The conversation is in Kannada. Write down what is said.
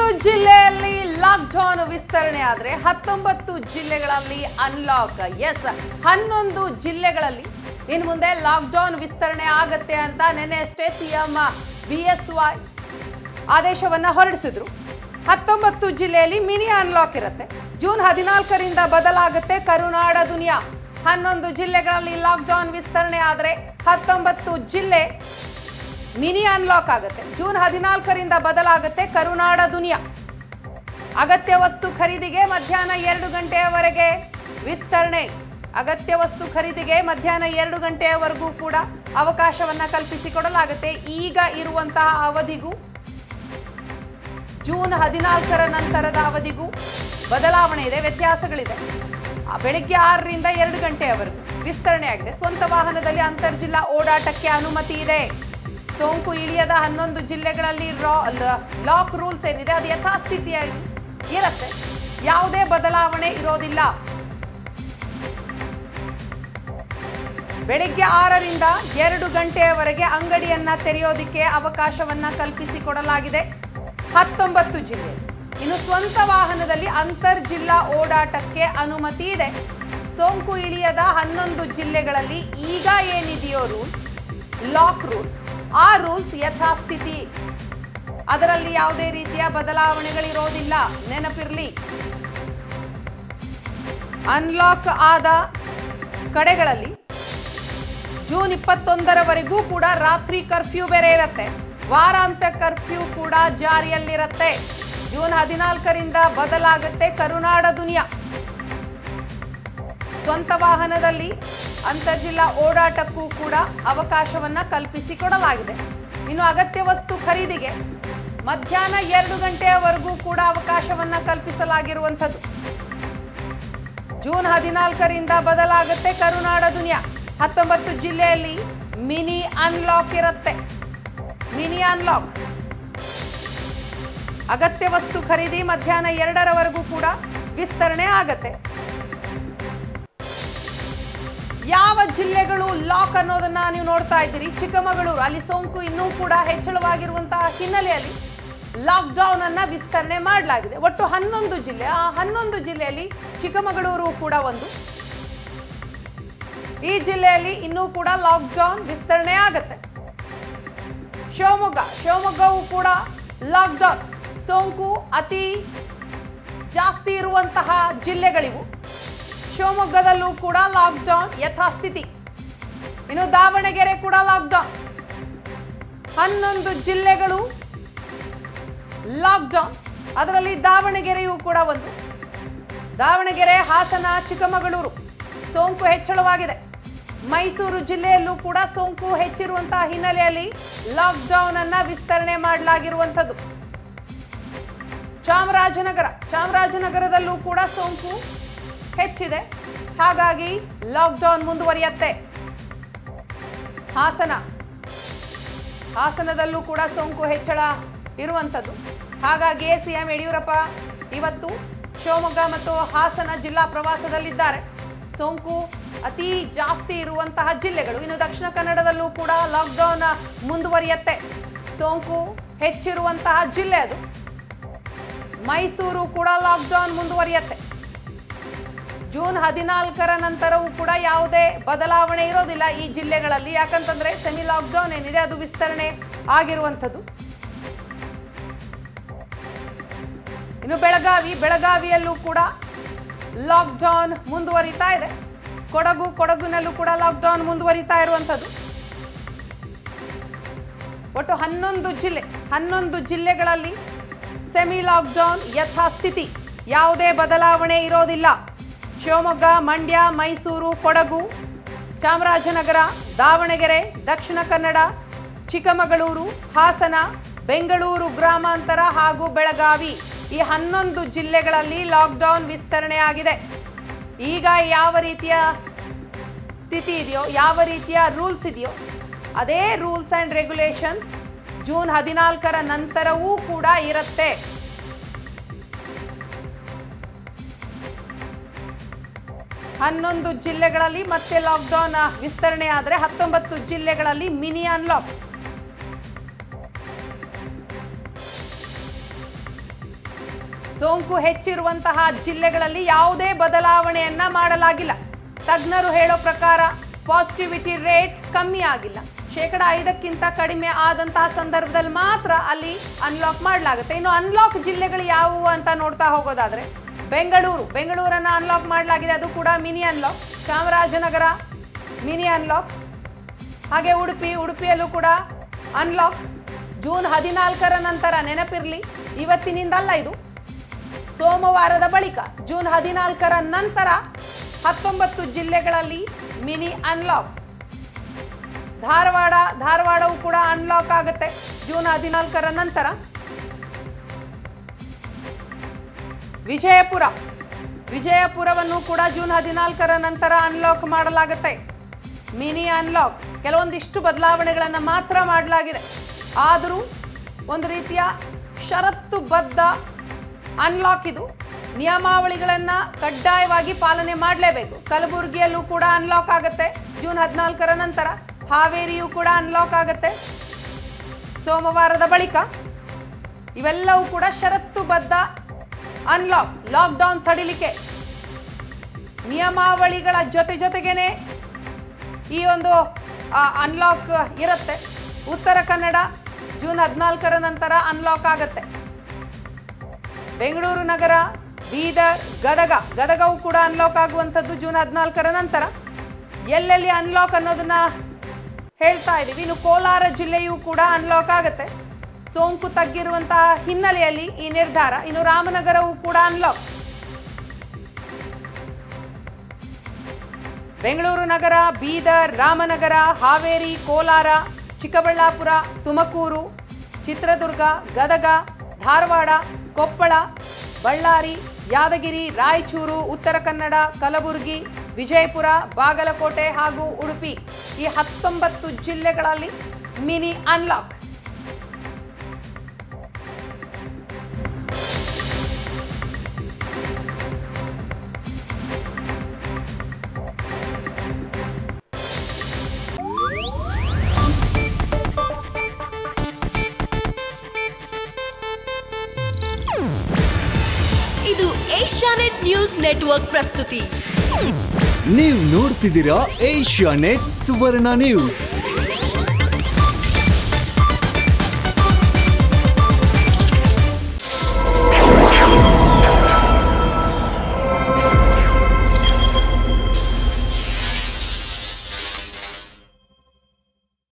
ಜಿಲ್ಲೆಯಲ್ಲಿ ಲಾಕ್ಡೌನ್ ವಿಸ್ತರಣೆ ಆದರೆ ಹತ್ತೊಂಬತ್ತು ಜಿಲ್ಲೆಗಳಲ್ಲಿ ಅನ್ಲಾಕ್ ಎಸ್ ಹನ್ನೊಂದು ಜಿಲ್ಲೆಗಳಲ್ಲಿ ಇನ್ನು ಮುಂದೆ ಲಾಕ್ಡೌನ್ ವಿಸ್ತರಣೆ ಆಗತ್ತೆ ಅಂತ ನಿನ್ನೆ ಅಷ್ಟೇ ಸಿಎಂ ಬಿ ಎಸ್ ವೈ ಆದೇಶವನ್ನ ಹೊರಡಿಸಿದ್ರು ಹತ್ತೊಂಬತ್ತು ಜಿಲ್ಲೆಯಲ್ಲಿ ಮಿನಿ ಅನ್ಲಾಕ್ ಇರುತ್ತೆ ಜೂನ್ ಹದಿನಾಲ್ಕರಿಂದ ಬದಲಾಗುತ್ತೆ ಕರುನಾಡ ದುನಿಯಾ ಹನ್ನೊಂದು ಜಿಲ್ಲೆಗಳಲ್ಲಿ ಲಾಕ್ಡೌನ್ ವಿಸ್ತರಣೆ ಆದರೆ ಹತ್ತೊಂಬತ್ತು ಜಿಲ್ಲೆ ಮಿನಿ ಅನ್ಲಾಕ್ ಆಗುತ್ತೆ ಜೂನ್ ಹದಿನಾಲ್ಕರಿಂದ ಬದಲಾಗುತ್ತೆ ಕರುನಾಡ ದುನಿಯಾ ಅಗತ್ಯ ವಸ್ತು ಖರೀದಿಗೆ ಮಧ್ಯಾಹ್ನ ಎರಡು ಗಂಟೆಯವರೆಗೆ ವಿಸ್ತರಣೆ ಅಗತ್ಯ ವಸ್ತು ಖರೀದಿಗೆ ಮಧ್ಯಾಹ್ನ ಎರಡು ಗಂಟೆಯವರೆಗೂ ಕೂಡ ಅವಕಾಶವನ್ನ ಕಲ್ಪಿಸಿಕೊಡಲಾಗುತ್ತೆ ಈಗ ಇರುವಂತಹ ಅವಧಿಗೂ ಜೂನ್ ಹದಿನಾಲ್ಕರ ನಂತರದ ಅವಧಿಗೂ ಬದಲಾವಣೆ ಇದೆ ವ್ಯತ್ಯಾಸಗಳಿದೆ ಆ ಬೆಳಿಗ್ಗೆ ಆರರಿಂದ ಎರಡು ಗಂಟೆಯವರೆಗೂ ವಿಸ್ತರಣೆ ಆಗಿದೆ ಸ್ವಂತ ವಾಹನದಲ್ಲಿ ಅಂತರ್ಜಿಲ್ಲಾ ಓಡಾಟಕ್ಕೆ ಅನುಮತಿ ಇದೆ ಸೋಂಕು ಇಳಿಯದ ಹನ್ನೊಂದು ಜಿಲ್ಲೆಗಳಲ್ಲಿ ರಾ- ಲ- ಲಾಕ್ ರೂಲ್ಸ್ ಏನಿದೆ ಅದು ಯಥಾಸ್ಥಿತಿಯಾಗಿ ಇರುತ್ತೆ ಯಾವುದೇ ಬದಲಾವಣೆ ಇರೋದಿಲ್ಲ ಬೆಳಿಗ್ಗೆ ಆರರಿಂದ ಎರಡು ಗಂಟೆಯವರೆಗೆ ಅಂಗಡಿಯನ್ನ ತೆರೆಯೋದಿಕ್ಕೆ ಅವಕಾಶವನ್ನ ಕಲ್ಪಿಸಿಕೊಡಲಾಗಿದೆ ಹತ್ತೊಂಬತ್ತು ಜಿಲ್ಲೆ ಇನ್ನು ಸ್ವಂತ ವಾಹನದಲ್ಲಿ ಅಂತರ್ಜಿಲ್ಲಾ ಓಡಾಟಕ್ಕೆ ಅನುಮತಿ ಇದೆ ಸೋಂಕು ಇಳಿಯದ ಹನ್ನೊಂದು ಜಿಲ್ಲೆಗಳಲ್ಲಿ ಈಗ ಏನಿದೆಯೋ ರೂಲ್ಸ್ ಲಾಕ್ ರೂಲ್ಸ್ ಆ ರೂಲ್ಸ್ ಯಥಾಸ್ಥಿತಿ ಅದರಲ್ಲಿ ಯಾವುದೇ ರೀತಿಯ ಬದಲಾವಣೆಗಳಿರೋದಿಲ್ಲ ನೆನಪಿರ್ಲಿ ಅನ್ಲಾಕ್ ಆದ ಕಡೆಗಳಲ್ಲಿ ಜೂನ್ ಇಪ್ಪತ್ತೊಂದರವರೆಗೂ ಕೂಡ ರಾತ್ರಿ ಕರ್ಫ್ಯೂ ಬೇರೆ ಇರುತ್ತೆ ವಾರಾಂತ್ಯ ಕರ್ಫ್ಯೂ ಕೂಡ ಜಾರಿಯಲ್ಲಿರುತ್ತೆ ಜೂನ್ ಹದಿನಾಲ್ಕರಿಂದ ಬದಲಾಗುತ್ತೆ ಕರುನಾಡ ದುನಿಯಾ ಸ್ವಂತ ವಾಹನದಲ್ಲಿ ಅಂತರ್ಜಿಲ್ಲಾ ಓಡಾಟಕ್ಕೂ ಕೂಡ ಅವಕಾಶವನ್ನ ಕಲ್ಪಿಸಿಕೊಡಲಾಗಿದೆ ಇನ್ನು ಅಗತ್ಯ ವಸ್ತು ಖರೀದಿಗೆ ಮಧ್ಯಾಹ್ನ ಎರಡು ಗಂಟೆಯವರೆಗೂ ಕೂಡ ಅವಕಾಶವನ್ನ ಕಲ್ಪಿಸಲಾಗಿರುವಂಥದ್ದು ಜೂನ್ ಹದಿನಾಲ್ಕರಿಂದ ಬದಲಾಗುತ್ತೆ ಕರುನಾಡ ದುನಿಯಾ ಹತ್ತೊಂಬತ್ತು ಜಿಲ್ಲೆಯಲ್ಲಿ ಮಿನಿ ಅನ್ಲಾಕ್ ಇರುತ್ತೆ ಮಿನಿ ಅನ್ಲಾಕ್ ಅಗತ್ಯ ವಸ್ತು ಖರೀದಿ ಮಧ್ಯಾಹ್ನ ಎರಡರವರೆಗೂ ಕೂಡ ವಿಸ್ತರಣೆ ಆಗತ್ತೆ ಯಾವ ಜಿಲ್ಲೆಗಳು ಲಾಕ್ ಅನ್ನೋದನ್ನ ನೀವು ನೋಡ್ತಾ ಇದ್ದೀರಿ ಚಿಕ್ಕಮಗಳೂರು ಅಲ್ಲಿ ಸೋಂಕು ಇನ್ನೂ ಕೂಡ ಹೆಚ್ಚಳವಾಗಿರುವಂತಹ ಹಿನ್ನೆಲೆಯಲ್ಲಿ ಲಾಕ್ ಡೌನ್ ಅನ್ನ ವಿಸ್ತರಣೆ ಮಾಡಲಾಗಿದೆ ಒಟ್ಟು ಹನ್ನೊಂದು ಜಿಲ್ಲೆ ಆ ಹನ್ನೊಂದು ಜಿಲ್ಲೆಯಲ್ಲಿ ಚಿಕ್ಕಮಗಳೂರು ಕೂಡ ಒಂದು ಈ ಜಿಲ್ಲೆಯಲ್ಲಿ ಇನ್ನೂ ಕೂಡ ಲಾಕ್ ಡೌನ್ ವಿಸ್ತರಣೆ ಆಗತ್ತೆ ಶಿವಮೊಗ್ಗ ಶಿವಮೊಗ್ಗವು ಕೂಡ ಲಾಕ್ ಡೌನ್ ಸೋಂಕು ಅತಿ ಜಾಸ್ತಿ ಇರುವಂತಹ ಜಿಲ್ಲೆಗಳಿವು ಶಿವಮೊಗ್ಗದಲ್ಲೂ ಕೂಡ ಲಾಕ್ ಡೌನ್ ಯಥಾಸ್ಥಿತಿ ಇನ್ನು ದಾವಣಗೆರೆ ಕೂಡ ಲಾಕ್ ಡೌನ್ ಹನ್ನೊಂದು ಜಿಲ್ಲೆಗಳು ಲಾಕ್ ಡೌನ್ ಅದರಲ್ಲಿ ದಾವಣಗೆರೆಯೂ ಕೂಡ ಒಂದು ದಾವಣಗೆರೆ ಹಾಸನ ಚಿಕ್ಕಮಗಳೂರು ಸೋಂಕು ಹೆಚ್ಚಳವಾಗಿದೆ ಮೈಸೂರು ಜಿಲ್ಲೆಯಲ್ಲೂ ಕೂಡ ಸೋಂಕು ಹೆಚ್ಚಿರುವಂತಹ ಹಿನ್ನೆಲೆಯಲ್ಲಿ ಲಾಕ್ ಡೌನ್ ಅನ್ನ ವಿಸ್ತರಣೆ ಮಾಡಲಾಗಿರುವಂಥದ್ದು ಚಾಮರಾಜನಗರ ಚಾಮರಾಜನಗರದಲ್ಲೂ ಕೂಡ ಸೋಂಕು ಹೆಚ್ಚಿದೆ ಹಾಗಾಗಿ ಲಾಕ್ಡೌನ್ ಮುಂದುವರಿಯತ್ತೆ ಹಾಸನ ಹಾಸನದಲ್ಲೂ ಕೂಡ ಸೋಂಕು ಹೆಚ್ಚಳ ಇರುವಂಥದ್ದು ಹಾಗಾಗಿ ಸಿಎಂ ಯಡಿಯೂರಪ್ಪ ಇವತ್ತು ಶಿವಮೊಗ್ಗ ಮತ್ತು ಹಾಸನ ಜಿಲ್ಲಾ ಪ್ರವಾಸದಲ್ಲಿದ್ದಾರೆ ಸೋಂಕು ಅತಿ ಜಾಸ್ತಿ ಇರುವಂತಹ ಜಿಲ್ಲೆಗಳು ಇನ್ನು ದಕ್ಷಿಣ ಕನ್ನಡದಲ್ಲೂ ಕೂಡ ಲಾಕ್ಡೌನ್ ಮುಂದುವರಿಯತ್ತೆ ಸೋಂಕು ಹೆಚ್ಚಿರುವಂತಹ ಜಿಲ್ಲೆ ಅದು ಮೈಸೂರು ಕೂಡ ಲಾಕ್ಡೌನ್ ಮುಂದುವರಿಯತ್ತೆ ಜೂನ್ ಹದಿನಾಲ್ಕರ ನಂತರವೂ ಕೂಡ ಯಾವುದೇ ಬದಲಾವಣೆ ಇರೋದಿಲ್ಲ ಈ ಜಿಲ್ಲೆಗಳಲ್ಲಿ ಯಾಕಂತಂದ್ರೆ ಸೆಮಿ ಲಾಕ್ಡೌನ್ ಏನಿದೆ ಅದು ವಿಸ್ತರಣೆ ಆಗಿರುವಂಥದ್ದು ಇನ್ನು ಬೆಳಗಾವಿ ಬೆಳಗಾವಿಯಲ್ಲೂ ಕೂಡ ಲಾಕ್ಡೌನ್ ಮುಂದುವರಿತಾ ಇದೆ ಕೊಡಗು ಕೊಡಗುನಲ್ಲೂ ಕೂಡ ಲಾಕ್ಡೌನ್ ಮುಂದುವರಿತಾ ಇರುವಂಥದ್ದು ಒಟ್ಟು ಹನ್ನೊಂದು ಜಿಲ್ಲೆ ಹನ್ನೊಂದು ಜಿಲ್ಲೆಗಳಲ್ಲಿ ಸೆಮಿ ಲಾಕ್ಡೌನ್ ಯಥಾಸ್ಥಿತಿ ಯಾವುದೇ ಬದಲಾವಣೆ ಇರೋದಿಲ್ಲ ಶಿವಮೊಗ್ಗ ಮಂಡ್ಯ ಮೈಸೂರು ಕೊಡಗು ಚಾಮರಾಜನಗರ ದಾವಣಗೆರೆ ದಕ್ಷಿಣ ಕನ್ನಡ ಚಿಕ್ಕಮಗಳೂರು ಹಾಸನ ಬೆಂಗಳೂರು ಗ್ರಾಮಾಂತರ ಹಾಗೂ ಬೆಳಗಾವಿ ಈ ಹನ್ನೊಂದು ಜಿಲ್ಲೆಗಳಲ್ಲಿ ಲಾಕ್ಡೌನ್ ವಿಸ್ತರಣೆ ಆಗಿದೆ ಈಗ ಯಾವ ರೀತಿಯ ಸ್ಥಿತಿ ಇದೆಯೋ ಯಾವ ರೀತಿಯ ರೂಲ್ಸ್ ಇದೆಯೋ ಅದೇ ರೂಲ್ಸ್ ಆ್ಯಂಡ್ ರೆಗ್ಯುಲೇಷನ್ಸ್ ಜೂನ್ ಹದಿನಾಲ್ಕರ ನಂತರವೂ ಕೂಡ ಇರುತ್ತೆ ಹನ್ನೊಂದು ಜಿಲ್ಲೆಗಳಲ್ಲಿ ಮತ್ತೆ ಲಾಕ್ಡೌನ್ ವಿಸ್ತರಣೆ ಆದರೆ ಹತ್ತೊಂಬತ್ತು ಜಿಲ್ಲೆಗಳಲ್ಲಿ ಮಿನಿ ಅನ್ಲಾಕ್ ಸೋಂಕು ಹೆಚ್ಚಿರುವಂತಹ ಜಿಲ್ಲೆಗಳಲ್ಲಿ ಯಾವುದೇ ಬದಲಾವಣೆಯನ್ನ ಮಾಡಲಾಗಿಲ್ಲ ತಜ್ಞರು ಹೇಳೋ ಪ್ರಕಾರ ಪಾಸಿಟಿವಿಟಿ ರೇಟ್ ಕಮ್ಮಿ ಆಗಿಲ್ಲ ಶೇಕಡ ಐದಕ್ಕಿಂತ ಕಡಿಮೆ ಆದಂತಹ ಸಂದರ್ಭದಲ್ಲಿ ಮಾತ್ರ ಅಲ್ಲಿ ಅನ್ಲಾಕ್ ಮಾಡಲಾಗುತ್ತೆ ಇನ್ನು ಅನ್ಲಾಕ್ ಜಿಲ್ಲೆಗಳು ಯಾವುವು ಅಂತ ನೋಡ್ತಾ ಹೋಗೋದಾದ್ರೆ ಬೆಂಗಳೂರು ಬೆಂಗಳೂರನ್ನ ಅನ್ಲಾಕ್ ಮಾಡಲಾಗಿದೆ ಅದು ಕೂಡ mini unlock Chamarajanagar mini unlock ಹಾಗೆ ಉಡುಪಿ ಉಡುಪಿಯಲ್ಲೂ ಕೂಡ ಅನ್ಲಾಕ್ ಜೂನ್ ಹದಿನಾಲ್ಕರ ನಂತರ ನೆನಪಿರಲಿ ಇವತ್ತಿನಿಂದಲ್ಲ ಇದು ಸೋಮವಾರದ ಬಳಿಕ ಜೂನ್ ಹದಿನಾಲ್ಕರ ನಂತರ ಹತ್ತೊಂಬತ್ತು ಜಿಲ್ಲೆಗಳಲ್ಲಿ ಮಿನಿ ಅನ್ಲಾಕ್ ಧಾರವಾಡ ಧಾರವಾಡವು ಕೂಡ ಅನ್ಲಾಕ್ ಆಗುತ್ತೆ ಜೂನ್ ಹದಿನಾಲ್ಕರ ನಂತರ ವಿಜಯಪುರ ವಿಜಯಪುರವನ್ನು ಕೂಡ ಜೂನ್ ಹದಿನಾಲ್ಕರ ನಂತರ ಅನ್ಲಾಕ್ ಮಾಡಲಾಗುತ್ತೆ ಮಿನಿ ಅನ್ಲಾಕ್ ಕೆಲವೊಂದಿಷ್ಟು ಬದಲಾವಣೆಗಳನ್ನು ಮಾತ್ರ ಮಾಡಲಾಗಿದೆ ಆದರೂ ಒಂದು ರೀತಿಯ ಷರತ್ತುಬದ್ಧ ಅನ್ಲಾಕ್ ಇದು ನಿಯಮಾವಳಿಗಳನ್ನು ಕಡ್ಡಾಯವಾಗಿ ಪಾಲನೆ ಮಾಡಲೇಬೇಕು ಕಲಬುರಗಿಯಲ್ಲೂ ಕೂಡ ಅನ್ಲಾಕ್ ಆಗುತ್ತೆ ಜೂನ್ ಹದಿನಾಲ್ಕರ ನಂತರ ಹಾವೇರಿಯೂ ಕೂಡ ಅನ್ಲಾಕ್ ಆಗುತ್ತೆ ಸೋಮವಾರದ ಬಳಿಕ ಇವೆಲ್ಲವೂ ಕೂಡ ಷರತ್ತುಬದ್ಧ ಅನ್ಲಾಕ್ ಲಾಕ್ಡೌನ್ ಸಡಿಲಿಕೆ ನಿಯಮಾವಳಿಗಳ ಜೊತೆ ಜೊತೆಗೇನೆ ಈ ಒಂದು ಅನ್ಲಾಕ್ ಇರುತ್ತೆ ಉತ್ತರ ಕನ್ನಡ ಜೂನ್ ಹದಿನಾಲ್ಕರ ನಂತರ ಅನ್ಲಾಕ್ ಆಗುತ್ತೆ ಬೆಂಗಳೂರು ನಗರ ಬೀದರ್ ಗದಗ ಗದಗವು ಕೂಡ ಅನ್ಲಾಕ್ ಆಗುವಂಥದ್ದು ಜೂನ್ ಹದಿನಾಲ್ಕರ ನಂತರ ಎಲ್ಲೆಲ್ಲಿ ಅನ್ಲಾಕ್ ಅನ್ನೋದನ್ನ ಹೇಳ್ತಾ ಇದ್ದೀವಿ ಇನ್ನು ಕೋಲಾರ ಜಿಲ್ಲೆಯೂ ಕೂಡ ಅನ್ಲಾಕ್ ಆಗುತ್ತೆ ಸೋಂಕು ತಗ್ಗಿರುವಂತಹ ಹಿನ್ನೆಲೆಯಲ್ಲಿ ಈ ನಿರ್ಧಾರ ಇನ್ನು ರಾಮನಗರವು ಕೂಡ ಅನ್ಲಾಕ್ ಬೆಂಗಳೂರು ನಗರ ಬೀದರ್ ರಾಮನಗರ ಹಾವೇರಿ ಕೋಲಾರ ಚಿಕ್ಕಬಳ್ಳಾಪುರ ತುಮಕೂರು ಚಿತ್ರದುರ್ಗ ಗದಗ ಧಾರವಾಡ ಕೊಪ್ಪಳ ಬಳ್ಳಾರಿ ಯಾದಗಿರಿ ರಾಯಚೂರು ಉತ್ತರ ಕನ್ನಡ ಕಲಬುರಗಿ ವಿಜಯಪುರ ಬಾಗಲಕೋಟೆ ಹಾಗೂ ಉಡುಪಿ ಈ ಹತ್ತೊಂಬತ್ತು ಜಿಲ್ಲೆಗಳಲ್ಲಿ ಮಿನಿ ಅನ್ಲಾಕ್ ಇದು ಏಷ್ಯಾನೆಟ್ ನ್ಯೂಸ್ ನೆಟ್ವರ್ಕ್ ಪ್ರಸ್ತುತಿ ನೀವು ನೋಡ್ತಿದ್ದೀರಾ ಏಷ್ಯಾ ನೆಟ್ ಸುವರ್ಣ ನ್ಯೂಸ್